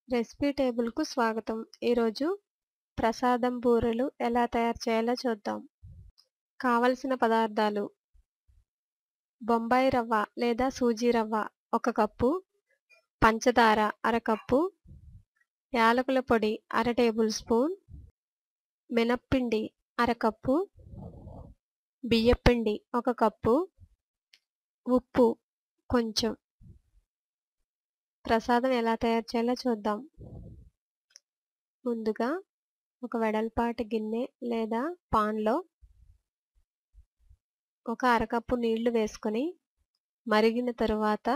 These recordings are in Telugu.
రెసిపీ టేబుల్కు స్వాగతం ఈరోజు ప్రసాదం బూరెలు ఎలా తయారు చేయాలో చూద్దాం కావలసిన పదార్థాలు బొంబాయి రవ్వ లేదా సూజీ రవ్వ ఒక కప్పు పంచదార అరకప్పు యాలకుల పొడి అర టేబుల్ స్పూన్ మినప్పిండి అరకప్పు బియ్యపిండి ఒక కప్పు ఉప్పు కొంచెం ప్రసాదం ఎలా తయారు చేయాలో చూద్దాం ముందుగా ఒక వెడల్పాటి గిన్నె లేదా పాన్లో ఒక అరకప్పు నీళ్లు వేసుకొని మరిగిన తరువాత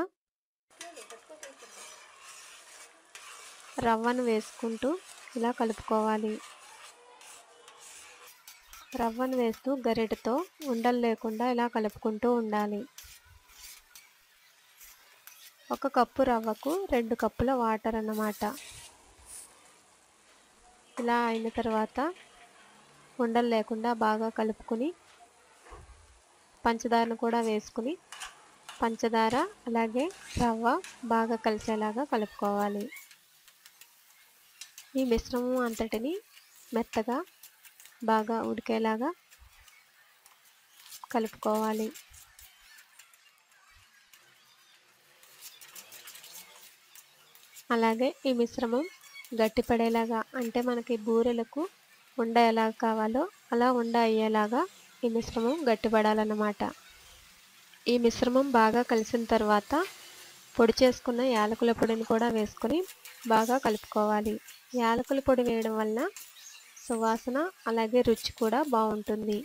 రవ్వను వేసుకుంటూ ఇలా కలుపుకోవాలి రవ్వను వేస్తూ గరిటెతో ఉండలు లేకుండా ఇలా కలుపుకుంటూ ఉండాలి ఒక కప్పు రవ్వకు రెండు కప్పుల వాటర్ అన్నమాట ఇలా అయిన తర్వాత ఉండలు లేకుండా బాగా కలుపుకొని పంచదారను కూడా వేసుకుని పంచదార అలాగే రవ్వ బాగా కలిసేలాగా కలుపుకోవాలి ఈ మిశ్రమం అంతటిని మెత్తగా బాగా ఉడికేలాగా కలుపుకోవాలి అలాగే ఈ మిశ్రమం గట్టిపడేలాగా అంటే మనకి బూరెలకు ఉండ ఎలా కావాలో అలా ఉండ అయ్యేలాగా ఈ మిశ్రమం గట్టిపడాలన్నమాట ఈ మిశ్రమం బాగా కలిసిన తర్వాత పొడి చేసుకున్న యాలకుల పొడిని కూడా వేసుకొని బాగా కలుపుకోవాలి యాలకుల పొడి వేయడం వలన సువాసన అలాగే రుచి కూడా బాగుంటుంది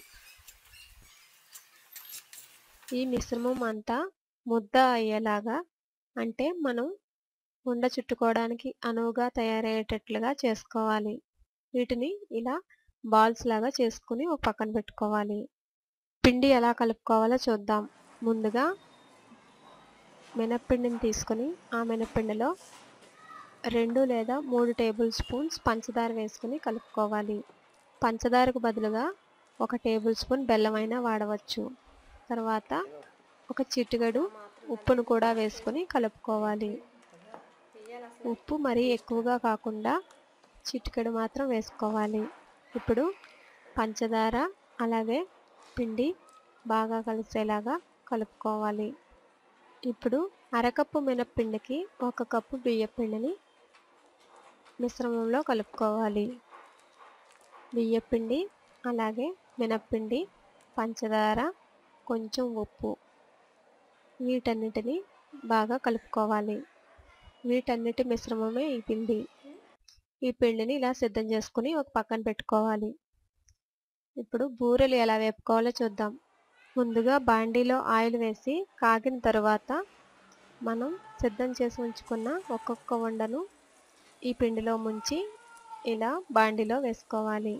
ఈ మిశ్రమం అంతా ముద్ద అయ్యేలాగా అంటే మనం ఉండ చుట్టుకోవడానికి అనువుగా తయారయ్యేటట్లుగా చేసుకోవాలి వీటిని ఇలా బాల్స్ లాగా చేసుకుని ఒక పక్కన పెట్టుకోవాలి పిండి ఎలా కలుపుకోవాలో చూద్దాం ముందుగా మినప్పిండిని తీసుకొని ఆ మినప్పిండిలో రెండు లేదా మూడు టేబుల్ స్పూన్స్ పంచదార వేసుకుని కలుపుకోవాలి పంచదారకు బదులుగా ఒక టేబుల్ స్పూన్ బెల్లం అయినా వాడవచ్చు తర్వాత ఒక చిటికెడు ఉప్పును కూడా వేసుకొని కలుపుకోవాలి ఉప్పు మరీ ఎక్కువగా కాకుండా చిటికెడు మాత్రం వేసుకోవాలి ఇప్పుడు పంచదార అలాగే పిండి బాగా కలిసేలాగా కలుపుకోవాలి ఇప్పుడు అరకప్పు మినప్పిండికి ఒక కప్పు బియ్యపిండిని మిశ్రమంలో కలుపుకోవాలి బియ్యపిండి అలాగే మినప్పిండి పంచదార కొంచెం ఉప్పు వీటన్నిటిని బాగా కలుపుకోవాలి వీటన్నిటి మిశ్రమమే ఈ పిండి ఈ పిండిని ఇలా సిద్ధం చేసుకుని ఒక పక్కన పెట్టుకోవాలి ఇప్పుడు బూరెలు ఎలా వేపుకోవాలో చూద్దాం ముందుగా బాండీలో ఆయిల్ వేసి కాగిన తరువాత మనం సిద్ధం చేసి ఉంచుకున్న ఒక్కొక్క వండను ఈ పిండిలో ముంచి ఇలా బాండీలో వేసుకోవాలి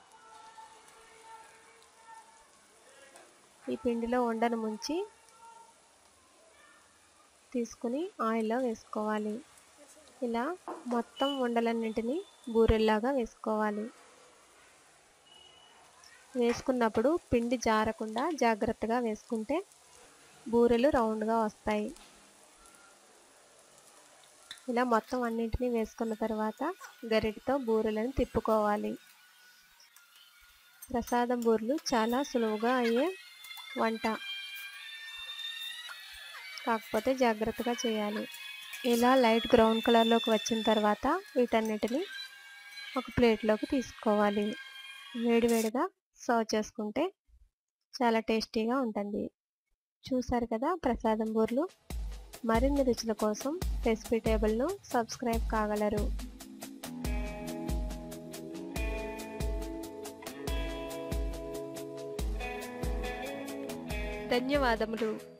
ఈ పిండిలో వండను ముంచి తీసుకుని ఆయిల్లో వేసుకోవాలి ఇలా మొత్తం ఉండలన్నింటినీ బూరెల్లాగా వేసుకోవాలి వేసుకున్నప్పుడు పిండి జారకుండా జాగ్రత్తగా వేసుకుంటే బూరెలు రౌండ్గా వస్తాయి ఇలా మొత్తం అన్నింటినీ వేసుకున్న తర్వాత గరిటతో బూరెలను తిప్పుకోవాలి ప్రసాదం బూరెలు చాలా సులువుగా అయ్యే వంట కాకపోతే జాగ్రత్తగా చేయాలి ఇలా లైట్ బ్రౌన్ కలర్లోకి వచ్చిన తర్వాత వీటన్నిటిని ఒక ప్లేట్లోకి తీసుకోవాలి వేడివేడిగా సర్వ్ చేసుకుంటే చాలా టేస్టీగా ఉంటుంది చూసారు కదా ప్రసాదం బూర్లు మరిన్ని రుచుల కోసం రెసిపీ టేబుల్ను సబ్స్క్రైబ్ కాగలరు ధన్యవాదములు